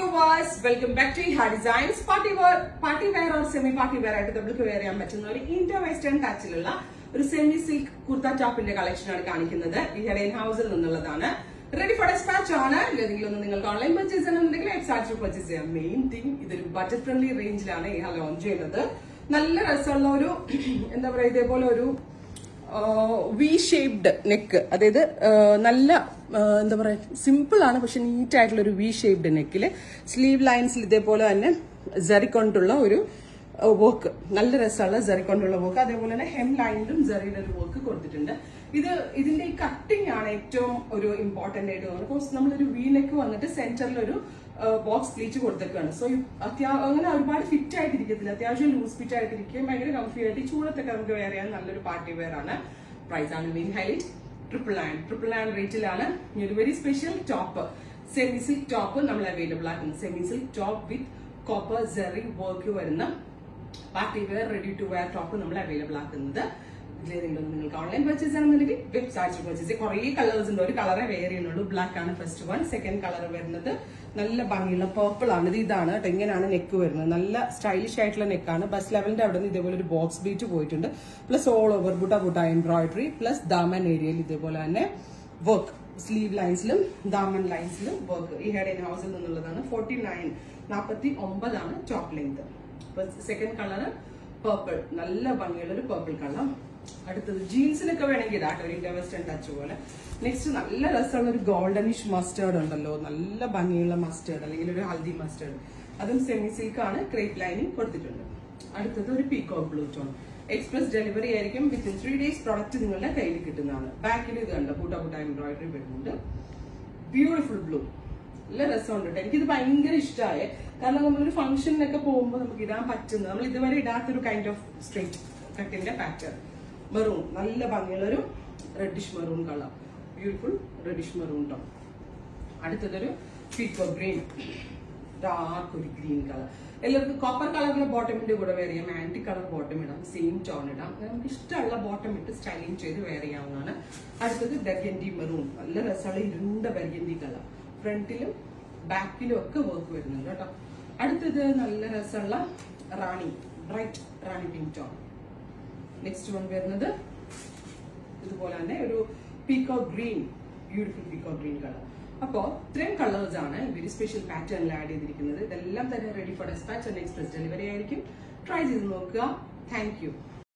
viewers welcome back to ha designs party wear party wear or semi party wear ആയിട്ട് നമ്മൾക്ക് wear ചെയ്യാൻ പറ്റുന്ന ഒരു ഇന്റർ വെസ്റ്റേൺ ടച്ചിലുള്ള ഒരു സെമി സിൽക്ക് കുർത്ത ടോപ്പിന്റെ കളക്ഷൻ ആണ് കാണിക്കുന്നത് ഈ ഹെഡൻ ഹൗസിൽ നിന്നുള്ളതാണ് റെഡി ഫോർ ഡെസ്പാച്ച് ആണ് ഏതെങ്കിലും ഒന്ന് നിങ്ങൾക്ക് ഓൺലൈൻ പർച്ചേസ് ചെയ്യണമെന്നുണ്ടെങ്കിൽ വെബ്സൈറ്റിൽ പർച്ചേസ് ചെയ്യാം മെയിൻ തിങ് ഇതൊരു ബഡ്ജറ്റ് ഫ്രണ്ട്ലി റേഞ്ചിലാണ് ഈ ലോഞ്ച് ചെയ്യുന്നത് നല്ല രസമുള്ള ഒരു എന്താ പറയുക ഇതേപോലെ ഒരു വി ഷേപ്ഡ് നെക്ക് അതായത് ആ, നല്ല ആ, എന്താ പറയുക സിമ്പിൾ ആണ് പക്ഷെ നീറ്റ് ആയിട്ടുള്ള ഒരു വി ഷേപ്ഡ് നെക്കിൽ സ്ലീവ് ലൈൻസിൽ ഇതേപോലെ തന്നെ ജറിക്കൊണ്ടുള്ള ഒരു വർക്ക് നല്ല രസമുള്ള ജറിക്കൊണ്ടുള്ള വർക്ക് അതേപോലെ തന്നെ ഹെം ലൈനിലും ജറിയുടെ ഒരു വർക്ക് കൊടുത്തിട്ടുണ്ട് ഇത് ഇതിന്റെ ഈ കട്ടിംഗ് ആണ് ഏറ്റവും ഒരു ഇമ്പോർട്ടന്റ് ആയിട്ട് തോന്നുന്നത് ബിക്കോസ് നമ്മളൊരു വി നെക്ക് വന്നിട്ട് സെന്ററിൽ ഒരു ബോക്സ് പ്ലീച്ച് കൊടുത്തേക്കാണ് സോ അത്യാ അങ്ങനെ ഒരുപാട് ഫിറ്റ് ആയിട്ടിരിക്കത്തില്ല അത്യാവശ്യം ലൂസ് ഫിറ്റ് ആയിട്ടിരിക്കും ഭയങ്കര കംഫി ആയിട്ട് ഈ ചൂടത്തൊക്കെ നമുക്ക് വെയർ ചെയ്യാൻ നല്ലൊരു പാർട്ടി വെയർ ആണ് പ്രൈസ് ആണ് main highlight triple nine triple nine റേറ്റിലാണ് ഈ ഒരു very special top semi silk top നമ്മൾ അവൈലബിൾ ആക്കുന്നത് semi silk top with copper zari work വരുന്ന party wear ready to wear top നമ്മൾ അവൈലബിൾ ആക്കുന്നത് ഇതിലേതെങ്കിലും ഒന്ന് നിങ്ങൾക്ക് ഓൺലൈൻ പർച്ചേസ് ചെയ്യണമെന്നുണ്ടെങ്കിൽ വെബ്സൈറ്റിൽ പർച്ചേസ് കുറേ കളേഴ്സ് ഉണ്ട് ഒരു കളറെ വെയർ ചെയ്യുന്നുള്ളൂ ബ്ലാക്ക് ആണ് ഫസ്റ്റ് വൺ സെക്കൻഡ് കളർ വരുന്നത് നല്ല ഭംഗിയുള്ള പേർപ്പിൾ ആണ് ഇത് ഇതാണ് കേട്ടോ ഇങ്ങനെയാണ് നെക്ക് വരുന്നത് നല്ല സ്റ്റൈലിഷ് ആയിട്ടുള്ള നെക്കാണ് ബസ് ലെവലിന്റെ അവിടെ നിന്ന് ഇതേപോലെ ഒരു ബോക്സ് ബീറ്റ് പോയിട്ടുണ്ട് plus all over butta butta embroidery plus daman ഏരിയയിൽ ഇതേപോലെ തന്നെ വർക്ക് സ്ലീവ് ലൈൻസിലും ദാമൻ ലൈൻസിലും വർക്ക് ഈ ഹെഡ് ഇൻ ഹൗസിൽ നിന്നുള്ളതാണ് ഫോർട്ടി നയൻ നാൽപ്പത്തി ഒമ്പതാണ് top length second colour purple നല്ല ഭംഗിയുള്ള ഒരു പേർപ്പിൾ കളർ അടുത്തത് ജീൻസിനൊക്കെ വേണമെങ്കിൽ ഇതാട്ടോ ഒരു ഇന്ത്യ വെസ്റ്റേൺ ടച്ച് പോലെ നെക്സ്റ്റ് നല്ല രസമുള്ള ഒരു ഗോൾഡനിഷ് മസ്റ്റേർഡ് ഉണ്ടല്ലോ നല്ല ഭംഗിയുള്ള മസ്റ്റേർഡ് അല്ലെങ്കിൽ ഒരു ഹൽദി മസ്റ്റേർഡ് അതും സെമി സിൽക്ക് ആണ് ക്രേപ്പ് ലൈനിങ് കൊടുത്തിട്ടുണ്ട് അടുത്തത് ഒരു peacock blue tone express delivery ആയിരിക്കും വിത്തിൻ ത്രീ ഡേയ്സ് പ്രോഡക്റ്റ് നിങ്ങളുടെ കയ്യിൽ കിട്ടുന്നതാണ് ബാക്കിൽ ഇത് കണ്ടോ കൂട്ട കൂട്ട എംബ്രോയിഡറി വരുന്നുണ്ട് ബ്യൂട്ടിഫുൾ ബ്ലൂ നല്ല രസമുണ്ട് കേട്ടോ എനിക്കിത് ഭയങ്കര ഇഷ്ടമായ കാരണം നമ്മളൊരു ഫംഗ്ഷനിലൊക്കെ പോകുമ്പോൾ നമുക്ക് ഇടാൻ പറ്റുന്ന നമ്മൾ ഇതുവരെ ഇടാത്തൊരു കൈൻഡ് ഓഫ് സ്ട്രേറ്റ് കട്ടിന്റെ പാറ്റേൺ മെറൂൺ നല്ല ഭംഗിയുള്ളൊരു reddish maroon colour beautiful reddish maroon tone അടുത്തതൊരു പീക്കോ ഗ്രീൻ ഡാർക്ക് ഒരു ഗ്രീൻ കളർ എല്ലാവർക്കും കോപ്പർ കളറിലെ ബോട്ടമിന്റെ കൂടെ വെയർ ചെയ്യാം ആന്റി കളർ ബോട്ടം ഇടാം സെയിം ടോൺ ഇടാം അങ്ങനെ നമുക്ക് ഇഷ്ടമുള്ള ബോട്ടം ഇട്ട് സ്റ്റൈലിംഗ് ചെയ്ത് വെയർ ചെയ്യാവുന്നതാണ് അടുത്തത് ബെർഗൻഡി മെറൂൺ നല്ല രസമുള്ള ഇരുണ്ട ബെർഗൻഡി കളർ ഫ്രണ്ടിലും ബാക്കിലും ഒക്കെ വർക്ക് വരുന്നുണ്ട് കേട്ടോ അടുത്തത് നല്ല രസമുള്ള rani bright rani pink tone next one വരുന്നത് ഇതുപോലെ തന്നെ ഒരു peacock green beautiful peacock green colour അപ്പോ ഇത്രയും കളേഴ്സ് ആണ് വെരി സ്പെഷ്യൽ പാറ്റേണിൽ ആഡ് ചെയ്തിരിക്കുന്നത് ഇതെല്ലാം തന്നെ ready for despatch and express delivery ആയിരിക്കും ട്രൈ ചെയ്ത് നോക്കുക താങ്ക് യു